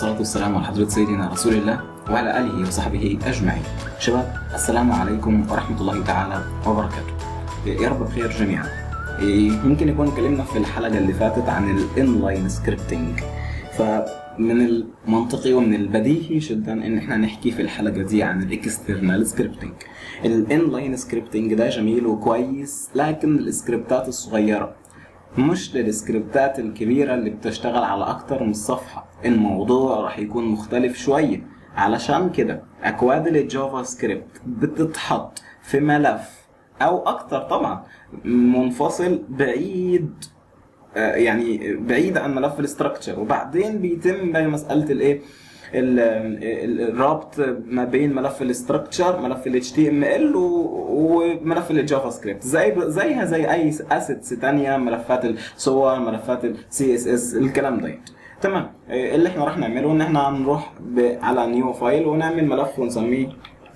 والصلاة والسلام على حضرة سيدنا رسول الله وعلى آله وصحبه أجمعين شباب السلام عليكم ورحمة الله تعالى وبركاته يا رب بخير جميعا يمكن يكون اتكلمنا في الحلقة اللي فاتت عن الانلاين سكريبتنج فمن المنطقي ومن البديهي جدا ان احنا نحكي في الحلقة دي عن الاكسترنال سكريبتنج الانلاين سكريبتنج ده جميل وكويس لكن السكريبتات الصغيرة مش للسكريبتات الكبيرة اللي بتشتغل على أكتر من صفحة الموضوع راح يكون مختلف شوية علشان كده أكواد الجافا سكريبت بتتحط في ملف أو أكتر طبعا منفصل بعيد آه، يعني بعيد عن ملف الاستراكشر وبعدين بيتم بقى مسألة الإيه ال- ال- الربط ما بين ملف الاستراكشر ملف ال HTML و- وملف الجافا سكريبت زي زيها زي اي اسيتس تانية ملفات الصور ملفات ال CSS الكلام ده تمام إيه اللي احنا راح نعمله ان احنا هنروح ب- على نيو فايل ونعمل ملف ونسميه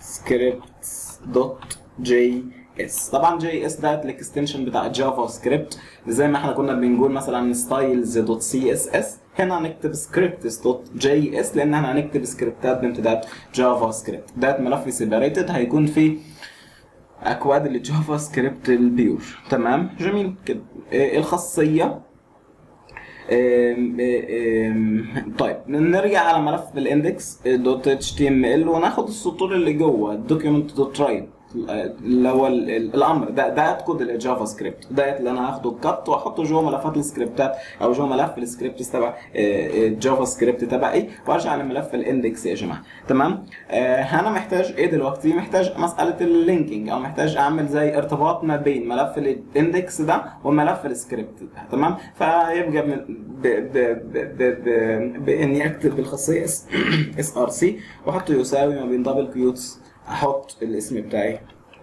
scripts.js طبعا جي اس ده الاكستنشن بتاع جافا سكريبت زي ما احنا كنا بنقول مثلا styles.css هنا هنكتب scripts.js لان احنا هنكتب سكريبتات بامتداد جافا سكريبت ده ملف سيبريتد هيكون فيه اكواد الجافا سكريبت البيور تمام جميل كده إيه الخاصيه آم، آم، طيب نرجع على ملف الاندكس دوت اتش تي ام ال وناخد السطور اللي جوه الدوكيومنت دوت رايت اللي هو ال- ال- الامر ده ده كود الجافا سكريبت ده اللي انا هاخده كات واحطه جوه ملفات السكريبتات او جوه ملف السكريبت تبع الجافا سكريبت تبعي وارجع لملف الاندكس يا جماعه تمام آه، انا محتاج ايه دلوقتي محتاج مساله اللينكينج او محتاج اعمل زي ارتباط ما بين ملف الاندكس ده وملف السكريبت ده تمام فيبقى من- ب- ب- ب- ب- ب- باني اكتب بالخاصيه اس ار سي واحطه يساوي ما بين دبل كيوتس احط الاسم بتاعي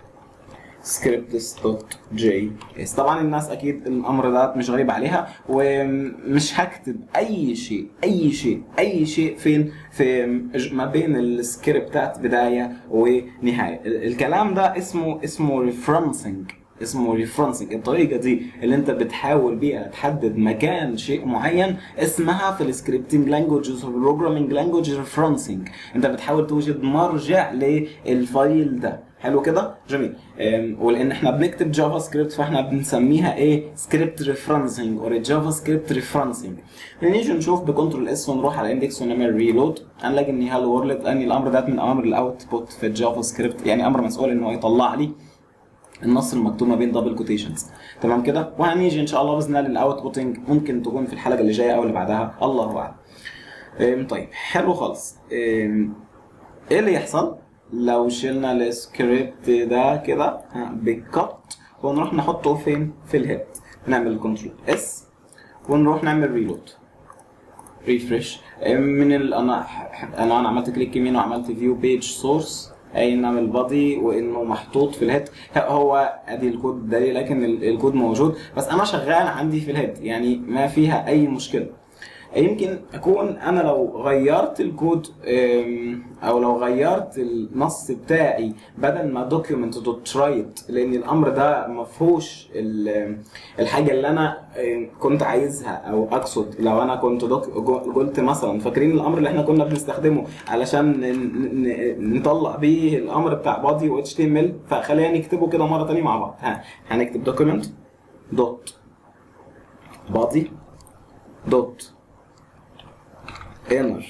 scripts.js طبعا الناس اكيد الامر ده مش غريب عليها ومش هكتب اي شيء اي شيء اي شيء فين في ما بين السكريبتات بدايه ونهايه ال- الكلام ده اسمه اسمه ريفرنسنج اسمه ريفرنسنج الطريقه دي اللي انت بتحاول بيها تحدد مكان شيء معين اسمها في السكريبتنج لانجوجز والبروجرامينج لانجوج ريفرنسنج انت بتحاول توجد مرجع للفايل ده حلو كده جميل أم، ولان احنا بنكتب جافا سكريبت فاحنا بنسميها ايه سكريبت ريفرنسنج اور جافا سكريبت ريفرنسنج نيجي نشوف بكنترول اس ونروح على الاندكس ونعمل ريلود هنلاقي ان هالو وورلد لان الامر ده من اوامر الاوتبوت في الجافا سكريبت يعني امر مسؤول ان هو يطلع لي النص المكتوب ما بين دبل كوتيشنز تمام كده وهنيجي ان شاء الله باذن الله للاوتبوتنج ممكن تكون في الحلقه اللي جايه او اللي بعدها الله اعلم أم، طيب حلو خالص أم، ايه اللي يحصل لو شلنا السكريبت ده كده ها، بالكت ونروح نحطه فين في الهيد نعمل كنترول اس ونروح نعمل ريلود ريفرش من ال... انا انا انا عملت كليك يمين وعملت فيو بيج سورس اي نعمل بادي وانه محطوط في الهيد هو ادي الكود ده لكن ال- الكود موجود بس انا شغال عندي في الهيد يعني ما فيها اي مشكله يمكن اكون انا لو غيرت الكود أم، او لو غيرت النص بتاعي بدل ما دوكيومنت دوت رايت لان الامر ده ما فيهوش ال- الحاجه اللي انا أم، كنت عايزها او اقصد لو انا كنت دوك جو- قلت مثلا فاكرين الامر اللي احنا كنا بنستخدمه علشان ن- ن- نطلع بيه الامر بتاع بادي و اتش تي ام ال فخلينا نكتبه كده مره تانية مع بعض ها هنكتب دوكيومنت دوت بادي دوت inner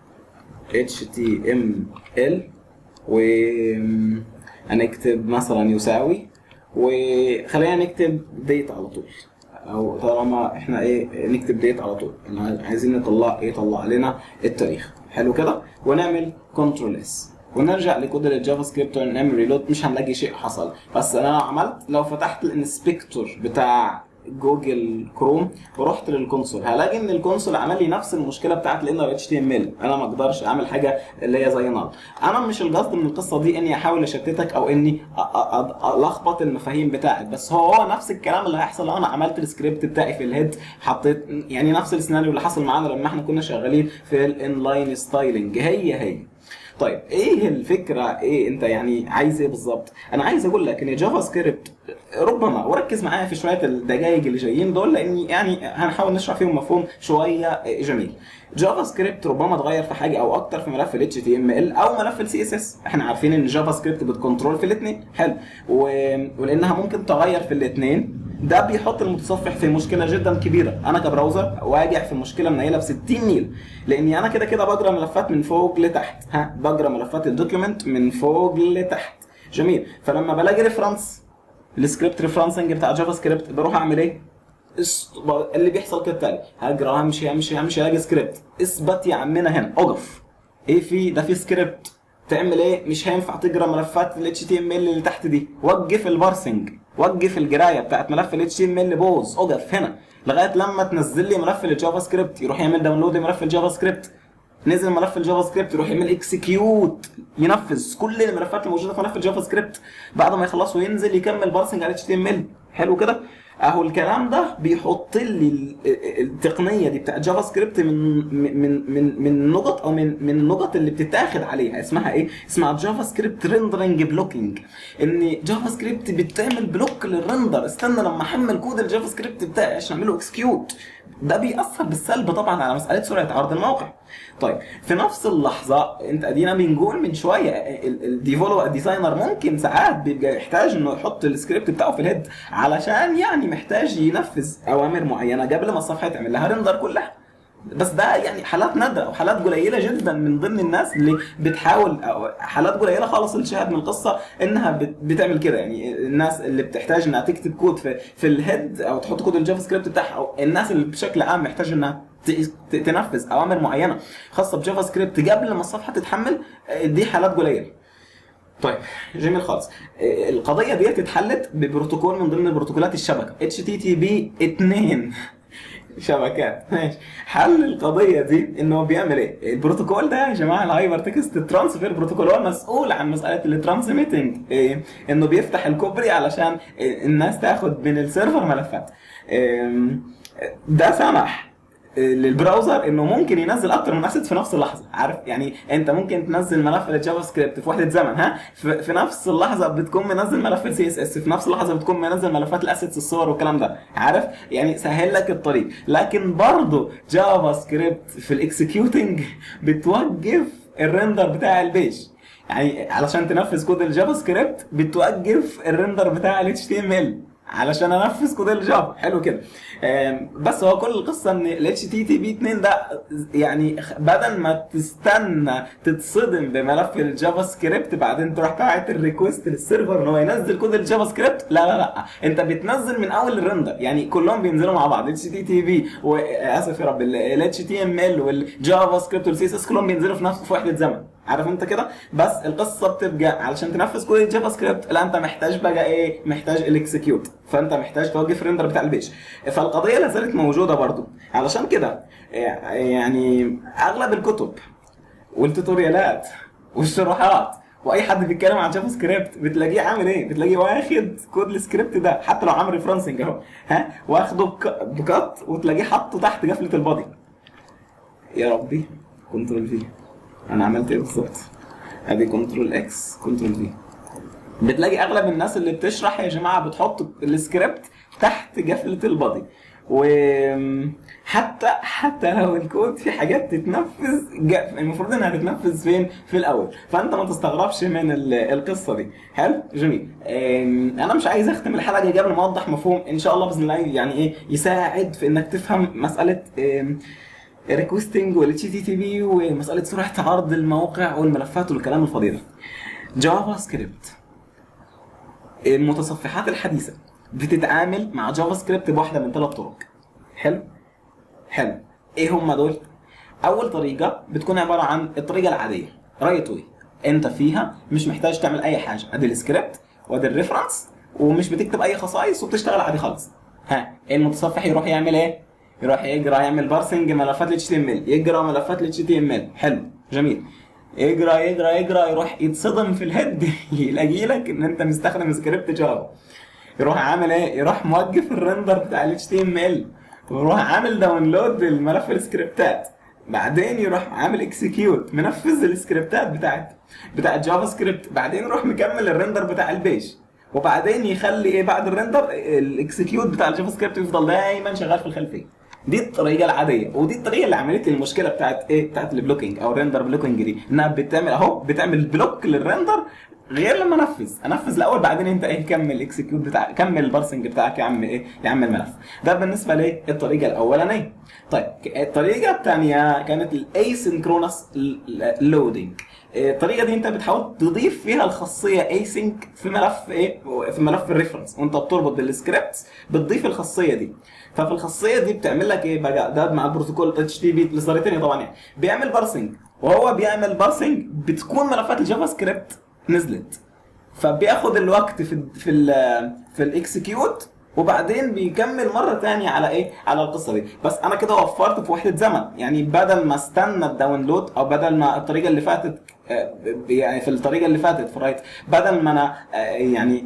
html و هنكتب مثلا يساوي وخلينا نكتب ديت على طول او طالما احنا ايه نكتب ديت على طول احنا عايزين نطلع ايه يطلع لنا التاريخ حلو كده ونعمل كنترول اس ونرجع لكود الجافا سكريبت ونعمل ريلود مش هنلاقي شيء حصل بس انا عملت لو فتحت الانسبكتور بتاع جوجل كروم ورحت للكونسول هلاقي ان الكونسول عمل لي نفس المشكله بتاعت الانر اتش تي ام ال انا ما اقدرش اعمل حاجه اللي هي زي نال انا مش القصد من القصه دي اني احاول اشتتك او اني أ- أ- أ- الخبط المفاهيم بتاعك بس هو هو نفس الكلام اللي هيحصل لو انا عملت السكريبت بتاعي في الهيد حطيت يعني نفس السيناريو اللي حصل معانا لما احنا كنا شغالين في الانلاين ستايلنج هي هي طيب ايه الفكره ايه انت يعني عايز ايه بالظبط انا عايز اقول لك ان جافا سكريبت ربما وركز معايا في شويه الدقائق اللي جايين دول لان يعني هنحاول نشرح فيهم مفهوم شويه جميل جافا سكريبت ربما اتغير في حاجه او اكتر في ملف ال HTML او ملف ال CSS احنا عارفين ان جافا سكريبت بتكنترول في الاثنين حلو و... ولانها ممكن تغير في الاثنين ده بيحط المتصفح في مشكله جدا كبيره انا كبراوزر واجع في مشكله منيله ب 60 نيل لاني انا كده كده بقرا ملفات من فوق لتحت ها بقرا ملفات الدوكيومنت من فوق لتحت جميل فلما بلاقي ريفرنس السكريبت ريفرنسنج بتاع جافا سكريبت بروح اعمل ايه است... اللي بيحصل كالتالي هجرى همشي همشي همشي الاقي سكريبت اثبت يا عمنا هنا اقف ايه في ده في سكريبت تعمل ايه مش هينفع تقرا ملفات ال HTML اللي تحت دي وقف البارسنج وقف القرايه بتاعت ملف ال HTML بوز اقف هنا لغايه لما تنزل لي ملف الجافا سكريبت يروح يعمل داونلود ملف الجافا سكريبت نزل ملف الجافا سكريبت يروح يعمل اكسكيوت ينفذ كل الملفات الموجوده في ملف الجافا سكريبت بعد ما يخلصوا ينزل يكمل بارسنج على HTML حلو كده اهو الكلام ده بيحط لي التقنيه دي بتاعت جافا سكريبت من من من من نقط او من من النقط اللي بتتاخد عليها اسمها ايه؟ اسمها جافا سكريبت ريندرنج بلوكينج ان جافا سكريبت بتعمل بلوك للرندر استنى لما احمل كود الجافا سكريبت بتاعي عشان اعمله اكسكيوت ده بيأثر بالسلب طبعا على مساله سرعه عرض الموقع. طيب في نفس اللحظه انت ادينا بنقول من شويه الديفولو الديزاينر ممكن ساعات بيبقى يحتاج انه يحط السكريبت بتاعه في الهيد علشان يعني محتاج ينفذ اوامر معينه قبل ما الصفحه يتعمل لها ريندر كلها بس ده يعني حالات نادره او حالات قليله جدا من ضمن الناس اللي بتحاول أو حالات قليله خالص اللي شاهد من القصه انها بتعمل كده يعني الناس اللي بتحتاج انها تكتب كود في في الهيد او تحط كود الجافا سكريبت بتاعها او الناس اللي بشكل عام محتاج انها تنفذ اوامر معينه خاصه بجافا سكريبت قبل ما الصفحه تتحمل دي حالات قليله طيب جميل خالص القضيه ديت اتحلت ببروتوكول من ضمن بروتوكولات الشبكه HTTP 2 شبكات ماشي حل القضيه دي انه بيعمل ايه البروتوكول ده يا جماعه الهايبر تكست ترانسفير بروتوكول هو مسؤول عن مساله الترانسميتنج إيه؟ انه بيفتح الكوبري علشان الناس تاخد من السيرفر ملفات إيه؟ ده سمح للبراوزر انه ممكن ينزل اكتر من اسيت في نفس اللحظه عارف يعني انت ممكن تنزل ملف الجافا سكريبت في وحده زمن ها في نفس اللحظه بتكون منزل ملف السي اس اس في نفس اللحظه بتكون منزل ملفات الاسيتس الصور والكلام ده عارف يعني سهل لك الطريق لكن برضه جافا سكريبت في الاكسكيوتنج بتوقف الريندر بتاع البيج يعني علشان تنفذ كود الجافا سكريبت بتوقف الريندر بتاع ال HTML علشان انفذ كود الجافا حلو كده بس هو كل القصه ان ال HTTP 2 ده يعني بدل ما تستنى تتصدم بملف الجافا سكريبت بعدين تروح باعت الريكوست للسيرفر ان هو ينزل كود الجافا سكريبت لا لا لا انت بتنزل من اول الرندر يعني كلهم بينزلوا مع بعض HTTP واسف يا رب ال HTML والجافا سكريبت والسي اس اس كلهم بينزلوا في نفس في وحده زمن عارف انت كده بس القصه بتبقى علشان تنفذ كود الجافا سكريبت لا انت محتاج بقى ايه محتاج الاكسكيوت فانت محتاج توقف الريندر بتاع البيج فالقضيه لا زالت موجوده برضو علشان كده يعني اغلب الكتب والتوتوريالات والشروحات واي حد بيتكلم عن جافا سكريبت بتلاقيه عامل ايه؟ بتلاقيه واخد كود السكريبت ده حتى لو عامل ريفرنسنج اهو ها واخده بكات وتلاقيه حاطه تحت قفله البادي يا ربي كنترول في انا عملت ايه بالظبط؟ ادي كنترول اكس كنترول في بتلاقي اغلب الناس اللي بتشرح يا جماعه بتحط السكريبت تحت قفله البادي وحتى حتى لو الكود في حاجات تتنفذ المفروض انها تتنفذ فين؟ في الاول، فانت ما تستغربش من القصه دي، حلو؟ جميل. انا مش عايز اختم الحلقه دي قبل ما اوضح مفهوم ان شاء الله باذن الله يعني ايه يساعد في انك تفهم مساله ريكوستنج والاتش تي تي بي ومساله سرعه عرض الموقع والملفات والكلام الفاضي ده. جافا سكريبت المتصفحات الحديثه بتتعامل مع جافا سكريبت بواحده من ثلاث طرق حلو حلو ايه هم دول اول طريقه بتكون عباره عن الطريقه العاديه رايت واي انت فيها مش محتاج تعمل اي حاجه ادي السكريبت وادي الريفرنس ومش بتكتب اي خصائص وبتشتغل عادي خالص ها المتصفح يروح يعمل ايه يروح يقرا يعمل بارسنج ملفات ال HTML يقرا ملفات ال HTML حلو جميل يقرا يقرا يقرا يروح يتصدم في الهيد يلاقي لك ان انت مستخدم سكريبت جافا يروح عامل ايه؟ يروح موقف الرندر بتاع ال HTML ويروح عامل داونلود للملف السكريبتات بعدين يروح عامل اكسكيوت منفذ السكريبتات بتاعت بتاعت جافا سكريبت بعدين يروح مكمل الريندر بتاع البيج وبعدين يخلي ايه بعد الريندر الاكسكيوت بتاع الجافا سكريبت يفضل دايما شغال في الخلفيه دي الطريقه العاديه ودي الطريقه اللي عملت لي المشكله بتاعت ايه بتاعت البلوكينج او الريندر بلوكينج دي انها بتعمل اهو بتعمل بلوك للريندر غير لما انفذ انفذ الاول بعدين انت ايه كمل الاكسكيوت بتاع كمل البارسنج بتاعك يا عم ايه يا عم الملف ده بالنسبه ليه الطريقه الاولانيه طيب الطريقه الثانيه كانت الايسنكرونس لودنج الطريقه دي انت بتحاول تضيف فيها الخاصيه ايسنك في ملف ايه في ملف الريفرنس وانت بتربط بالسكريبت بتضيف الخاصيه دي ففي الخاصيه دي بتعمل لك ايه بقى ده مع البروتوكول اتش تي بي لصارتين طبعا يعني بيعمل بارسنج وهو بيعمل بارسنج بتكون ملفات الجافا سكريبت نزلت فبياخد الوقت في ال في ال في الاكسكيوت وبعدين بيكمل مره ثانيه على ايه على القصه دي بس انا كده وفرت في وحده زمن يعني بدل ما استنى الداونلود او بدل ما الطريقه اللي فاتت يعني في الطريقه اللي فاتت في رايت بدل ما انا يعني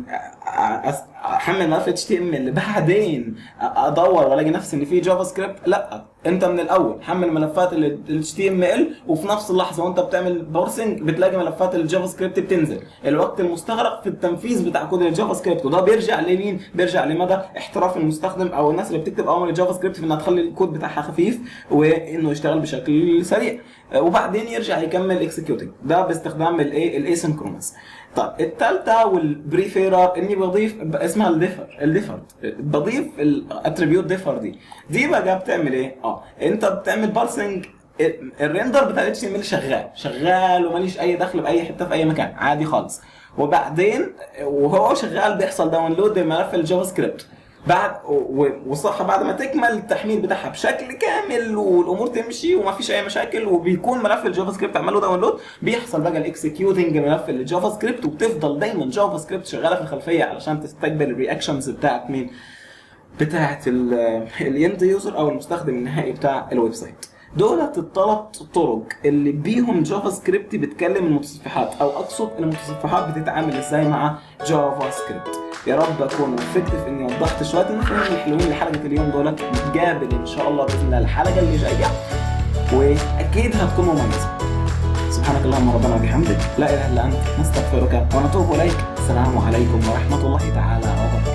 احمل ملف اتش تي ام اللي بعدين ادور والاقي نفسي ان في جافا سكريبت لا انت من الاول حمل ملفات الاتش تي ام ال وفي نفس اللحظه وانت بتعمل بورسنج بتلاقي ملفات الجافا سكريبت بتنزل الوقت المستغرق في التنفيذ بتاع كود الجافا سكريبت وده بيرجع لمين بيرجع لمدى احتراف المستخدم او الناس اللي بتكتب اوامر الجافا سكريبت في انها تخلي الكود بتاعها خفيف وانه يشتغل بشكل سريع وبعدين يرجع يكمل اكسكيوتنج ده باستخدام الايه الاسynchronous طيب الثالثه والبريفيرر اني بضيف اسمها الديفر الديفر بضيف الاتريبيوت ديفر دي دي بقى بتعمل ايه؟ اه انت بتعمل بارسنج الريندر بتاع الاتش ام ال شغال شغال وماليش اي دخل باي حته في اي مكان عادي خالص وبعدين وهو شغال بيحصل داونلود لملف الجافا سكريبت بعد والصفحه بعد ما تكمل التحميل بتاعها بشكل كامل والامور تمشي وما فيش اي مشاكل وبيكون ملف الجافا سكريبت عمل له داونلود بيحصل بقى الاكسكيوتنج ملف الجافا سكريبت وبتفضل دايما جافا سكريبت شغاله في الخلفيه علشان تستقبل الرياكشنز بتاعت مين؟ بتاعت الاند يوزر او المستخدم النهائي بتاع الويب سايت. دولت الثلاث طرق اللي بيهم جافا سكريبت بتكلم المتصفحات او اقصد المتصفحات بتتعامل ازاي مع جافا سكريبت يا رب اكون افكتيف اني وضحت شويه المفاهيم الحلوين لحلقه اليوم دولت نتقابل ان شاء الله باذن الله الحلقه اللي جايه واكيد هتكون مميزه سبحانك اللهم ربنا وبحمدك لا اله الا انت نستغفرك ونتوب اليك السلام عليكم ورحمه الله تعالى وبركاته